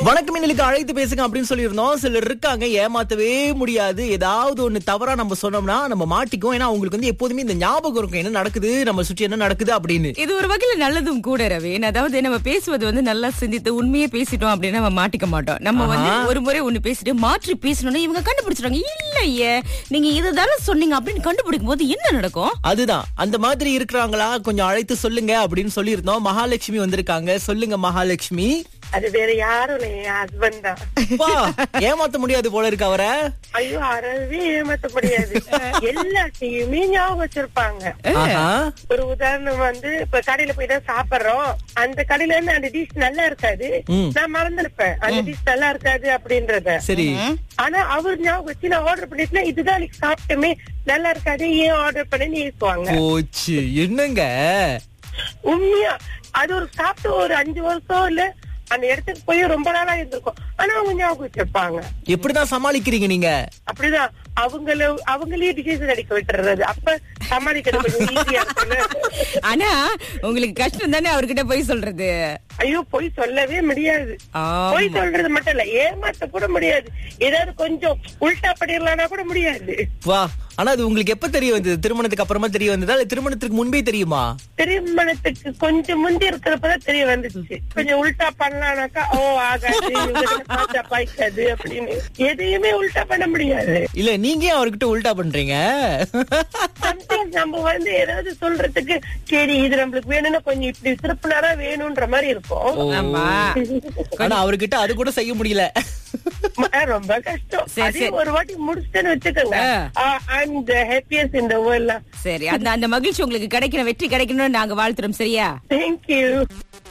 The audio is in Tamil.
வணக்கம் இன்னைக்கு அழைத்து பேசுங்க அப்படின்னு சொல்லியிருந்தோம் சிலர் இருக்காங்க ஏமாத்தவே முடியாது ஏதாவது ஒண்ணு தவறா நம்ம சொன்னோம்னா நம்ம மாட்டிக்குவோம் ஏன்னா அவங்களுக்கு வந்து எப்போதுமே இந்த ஞாபகம் இருக்கும் என்ன நடக்குது நம்ம சுற்றி என்ன நடக்குது அப்படின்னு இது ஒரு வகையில நல்லதும் கூட ரவீன் அதாவது நம்ம பேசுவது வந்து நல்லா சிந்தித்து உண்மையே பேசிட்டோம் அப்படின்னா நம்ம மாட்டிக்க மாட்டோம் நம்ம வந்து ஒரு முறை ஒண்ணு பேசிட்டு மாற்றி பேசணும்னா இவங்க கண்டுபிடிச்சிருவாங்க இல்லையே நீங்க இதுதானே சொன்னீங்க அப்படின்னு கண்டுபிடிக்கும் போது என்ன நடக்கும் அதுதான் அந்த மாதிரி இருக்கிறாங்களா கொஞ்சம் அழைத்து சொல்லுங்க அப்படின்னு சொல்லியிருந்தோம் மகாலட்சுமி வந்திருக்காங்க சொல்லுங்க மகாலட்சுமி அது வேற யாரும் இல்ல என் ஹஸ்பண்ட் தான் அப்பா, ஏமாத்த முடியாது போல இருக்கு அவரை ஐயோ அறவே ஏமாத்த முடியாது எல்லாத்தையுமே ஞாபகம் வச்சிருப்பாங்க ஆஹா. ஒரு உதாரணம் வந்து இப்ப கடையில போய் தான் சாப்பிடுறோம் அந்த கடையில இருந்து அந்த டிஷ் நல்லா இருக்காது ம். நான் மறந்துருப்பேன் அந்த டிஷ் நல்லா இருக்காது அப்படின்றத சரி ஆனா அவர் ஞாபகம் வச்சு நான் ஆர்டர் பண்ணிட்டுனா இதுதான் அன்னைக்கு சாப்பிட்டோமே நல்லா இருக்காது ஏன் ஆர்டர் பண்ணேன்னு ஏசுவாங்க போச்சு என்னங்க உண்மையா அது ஒரு சாப்பிட்டு ஒரு அஞ்சு வருஷம் இல்ல அந்த இடத்துக்கு போய் ரொம்ப நாளா இருந்திருக்கும் ஆனா அவங்க ஞாபகம் வச்சிருப்பாங்க எப்படிதான் சமாளிக்கிறீங்க நீங்க அப்படிதான் அவங்கள அவங்களே டிசிஷன் அடிக்க விட்டுறது அப்ப சமாளிக்கிறது கொஞ்சம் ஈஸியா இருக்கும்ல ஆனா உங்களுக்கு கஷ்டம் தானே அவர்கிட்ட போய் சொல்றது ஐயோ போய் சொல்லவே முடியாது ஆமா. போய் சொல்றது மட்டும் இல்ல ஏமாத்த கூட முடியாது ஏதாவது கொஞ்சம் உல்டா பண்ணிடலாம்னா கூட முடியாது வா ஆனா அது உங்களுக்கு எப்ப தெரிய வந்தது திருமணத்துக்கு அப்புறமா தெரிய வந்ததா இல்ல திருமணத்துக்கு முன்பே தெரியுமா திருமணத்துக்கு கொஞ்சம் முந்தி இருக்கிறப்பதான் தெரிய வந்துச்சு கொஞ்சம் உல்டா பண்ணலாம்னாக்கா ஓ ஆகாது இவங்க கிட்ட பார்த்தா பாய்க்காது அப்படின்னு எதையுமே உல்டா பண்ண முடியாது இல்ல நீங்க ஏன் அவர்கிட்ட உல்டா பண்றீங்க சம்திங் நம்ம வந்து ஏதாவது சொல்றதுக்கு சரி இது நம்மளுக்கு வேணும்னா கொஞ்சம் இப்படி திருப்பினாரா வேணும்ன்ற மாதிரி இருக்கும் ஆமா ஆனா அவர்கிட்ட அது கூட செய்ய முடியல ம- ரொம்ப கஷ்டம் சரி, அதே சரி. ஒரு வாட்டி முடிச்சுட்டேன்னு வச்சுக்கோங்க ஆ. ஐம் த ஹாப்பியஸ்ட் இந்த வேர்ல்ட் சரி அந்த அந்த மகிழ்ச்சி உங்களுக்கு கிடைக்கணும் வெற்றி கிடைக்கணும்னு நாங்க வாழ்த்துறோம் சரியா தேங்க்யூ